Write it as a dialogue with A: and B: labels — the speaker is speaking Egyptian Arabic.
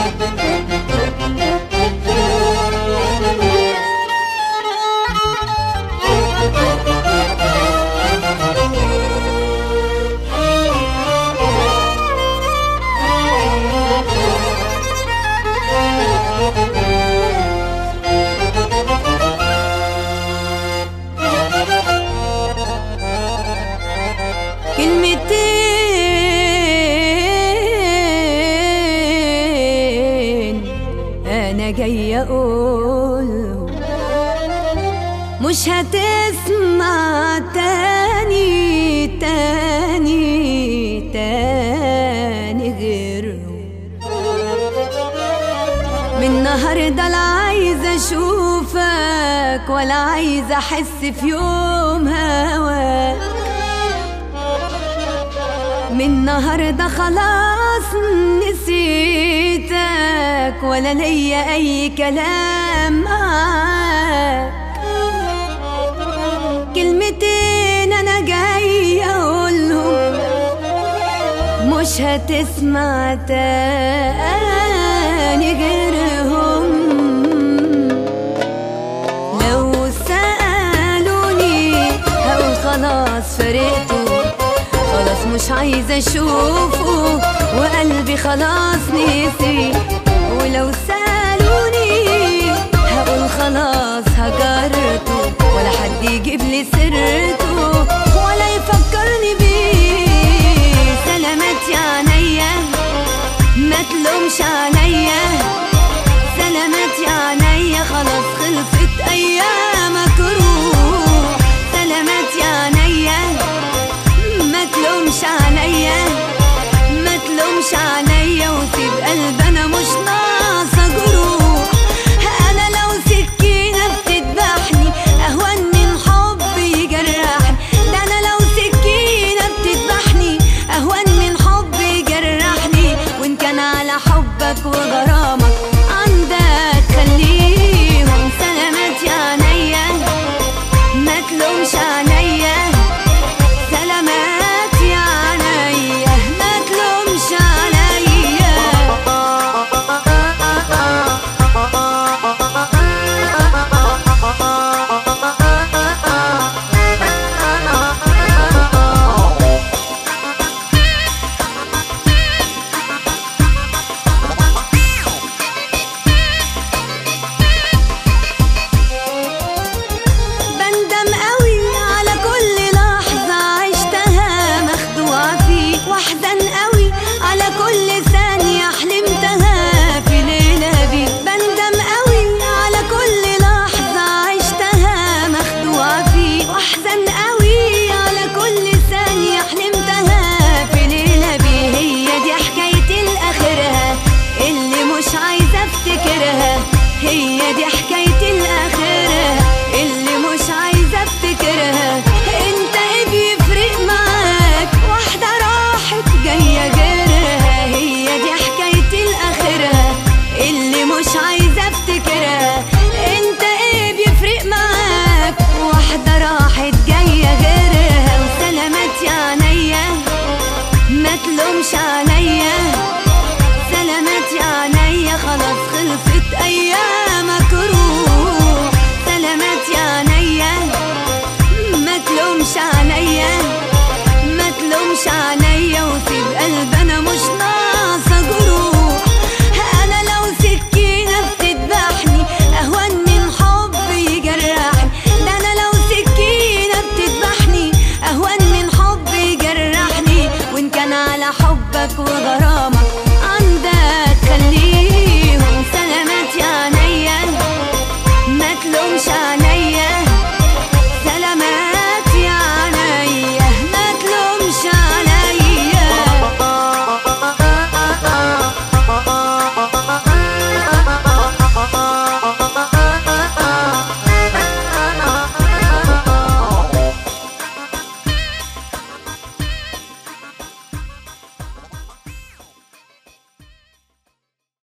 A: كلمتين انا جاي اقول مش هتسمع تاني تاني تاني غيره من النهارده لا عايزه اشوفك ولا عايزه احس في يوم هواك من النهارده خلاص نسيتك ولا ليا اي كلام معاك كلمتين انا جاي اقولهم مش هتسمع تاني غيرهم لو سألوني هقول خلاص فرقته خلاص مش عايزة اشوفه وقلبي خلاص نسي ولو سألوني هقول خلاص هجرته ولا حد يجيب لي سيرته ولا يفكرني بيه سلامات يا عينيا ما تلومش عليا سلامات يا عينيا خلاص خلصت ايامك روح سلامات يا عينيا ما تلومش عليا ما تلومش عليا وسيب قلبي انا مش ناقصه جروح انا لو سكينه بتذبحني اهون من حب يجرحني ده انا لو سكينه بتذبحني اهون من حب يجرحني وان كان على حبك وغرامك عندك خليهم سلامات يا عينيا ما تلومش عليا سلامات يا عينيا ما تلومش عليا بندم قوي على كل لحظة عشتها مخدوعة فيك واحزن قوي على كل ثانية حلمتها في ليلة بيك بندم قوي على كل لحظة عشتها مخدوعة فيك واحزن قوي على كل ثانية حلمتها في ليلة بيك هي دي حكايتي لآخرها اللي مش عايزة افتكرها هي دي حكايتي لآخرها اللي مش عايزة افتكرها انت ايه بيفرق معاك واحدة راحت جاية غيرها هي دي حكايتي لآخرها اللي مش عايزة افتكرها انت ايه بيفرق معاك واحدة راحت جاية غيرها وسلامات يا عينيا ما تلومش عليا سلامات يا عينيا خلاص خلصت ايام